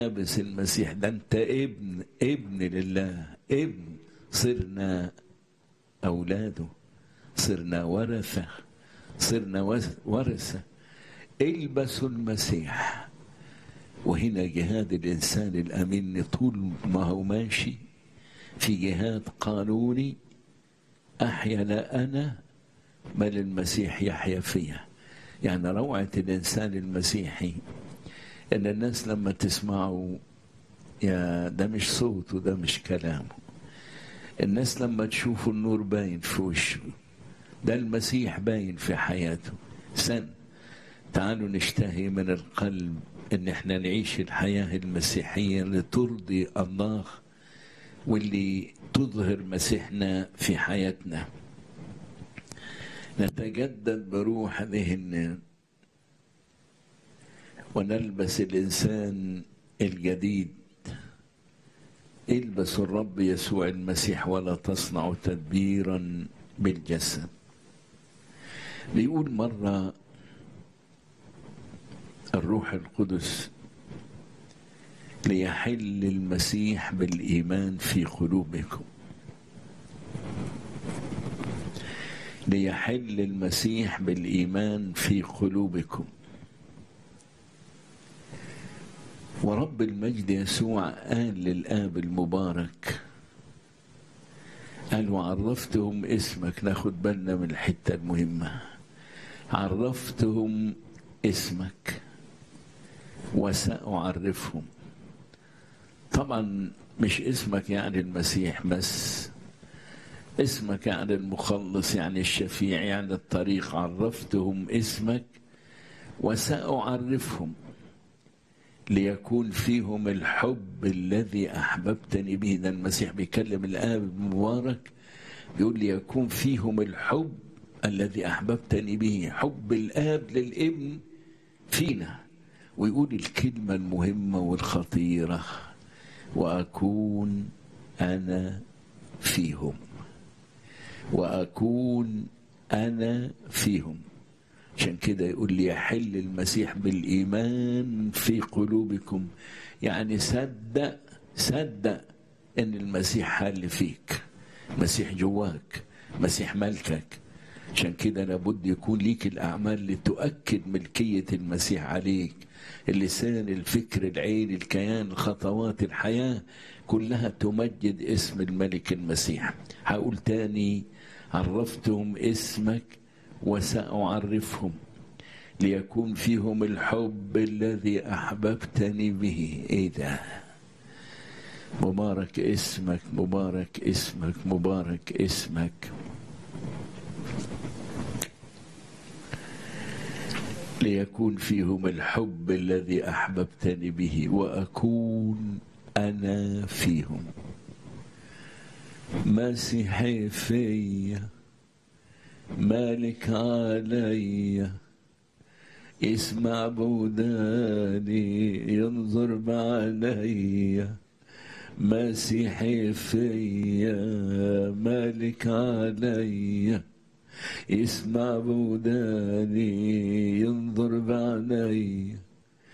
لابس المسيح ده انت ابن ابن لله ابن صرنا اولاده صرنا ورثه صرنا ورثه البسوا المسيح وهنا جهاد الانسان الامين طول ما هو ماشي في جهاد قانوني احيا لا انا بل المسيح يحيا فيا يعني روعه الانسان المسيحي ان الناس لما تسمعوا يا ده مش صوته ده مش كلامه الناس لما تشوفوا النور باين في وشه ده المسيح باين في حياته سن تعالوا نشتهي من القلب ان احنا نعيش الحياة المسيحية اللي ترضي الله واللي تظهر مسيحنا في حياتنا نتجدد بروح ذهننا ونلبس الانسان الجديد البس الرب يسوع المسيح ولا تصنع تدبيرا بالجسد بيقول مره الروح القدس ليحل المسيح بالايمان في قلوبكم ليحل المسيح بالايمان في قلوبكم ورب المجد يسوع قال للآب المبارك قال وعرفتهم اسمك ناخد بالنا من الحتة المهمة عرفتهم اسمك وسأعرفهم طبعا مش اسمك يعني المسيح بس اسمك يعني المخلص يعني الشفيع يعني الطريق عرفتهم اسمك وسأعرفهم ليكون فيهم الحب الذي احببتني به ده المسيح بيكلم الاب المبارك بيقول ليكون فيهم الحب الذي احببتني به حب الاب للابن فينا ويقول الكلمه المهمه والخطيره واكون انا فيهم واكون انا فيهم عشان كده يقول لي يحل المسيح بالإيمان في قلوبكم يعني صدق صدق ان المسيح حل فيك مسيح جواك مسيح ملكك عشان كده لابد يكون ليك الأعمال اللي تؤكد ملكية المسيح عليك اللسان الفكر العين الكيان الخطوات الحياة كلها تمجد اسم الملك المسيح هقول تاني عرفتهم اسمك وسأعرفهم ليكون فيهم الحب الذي أحببتني به إيه ده مبارك اسمك مبارك اسمك مبارك اسمك ليكون فيهم الحب الذي أحببتني به وأكون أنا فيهم مسيحي فيا مالك علي يسمع بوداني ينظر بعيني مسيحي فيا مالك علي يسمع بوداني ينظر بعيني